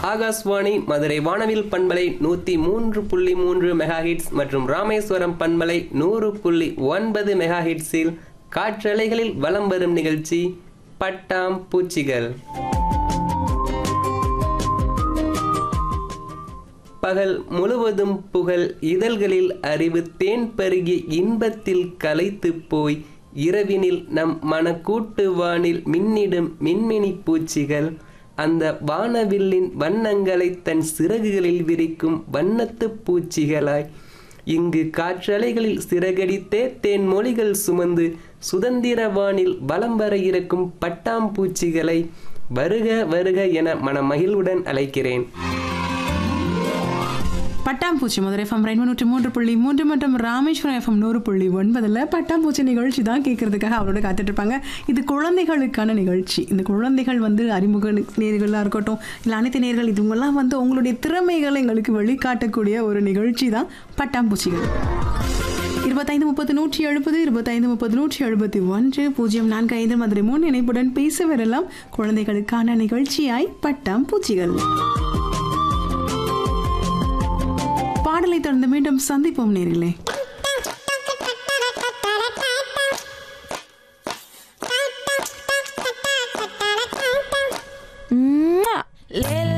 ஆகாஷ்வாணி மதுரை வானவில் பண்பலை நூத்தி மூன்று புள்ளி மூன்று மெகா ஹிட்ஸ் மற்றும் ராமேஸ்வரம் பண்பலை நூறு புள்ளி ஒன்பது மெகா ஹிட்ஸில் காற்றலைகளில் வலம் வரும் நிகழ்ச்சி பட்டாம் பூச்சிகள் பகல் முழுவதும் புகழ் இதழ்களில் அறிவு தேன் பருகி இன்பத்தில் கலைத்து போய் இரவினில் நம் மனக்கூட்டு வானில் மின்னிடும் மின்மினி பூச்சிகள் அந்த வானவில்லின் வண்ணங்களை தன் சிறகுகளில் விரிக்கும் வண்ணத்து பூச்சிகளாய் இங்கு காற்றலைகளில் சிறகடித்தே தேன் மொழிகள் சுமந்து சுதந்திர வானில் வலம் வர இருக்கும் பட்டாம்பூச்சிகளை வருக வருக என மனமகிழ்வுடன் அழைக்கிறேன் பட்டாம்பூச்சி மதுரை எஃப்எம் ரெண்டு நூற்றி மூன்று புள்ளி மூன்று மற்றும் ராமேஸ்வரம் எஃப்எம் நூறு புள்ளி ஒன்பதில் பட்டாம்பூச்சி நிகழ்ச்சி தான் கேட்கறதுக்காக அவரோட காத்துட்டு இருப்பாங்க இது குழந்தைகளுக்கான நிகழ்ச்சி இந்த குழந்தைகள் வந்து அறிமுக நேர்களாக இருக்கட்டும் இல்லை அனைத்து நேர்கள் இதுவெல்லாம் வந்து உங்களுடைய திறமைகளை எங்களுக்கு வெளிக்காட்டக்கூடிய ஒரு நிகழ்ச்சி தான் பட்டாம்பூச்சிகள் இருபத்தைந்து முப்பது நூற்றி எழுபது இருபத்தைந்து முப்பது நூற்றி எழுபத்தி ஒன்று பூஜ்ஜியம் நான்கு ஐந்து மதுரை மூணு இணைப்புடன் பேச வரலாம் குழந்தைகளுக்கான நிகழ்ச்சியாய் பட்டாம்பூச்சிகள் பாடலை தொடர்ந்து மீண்டும் சந்திப்போம் நேர்களே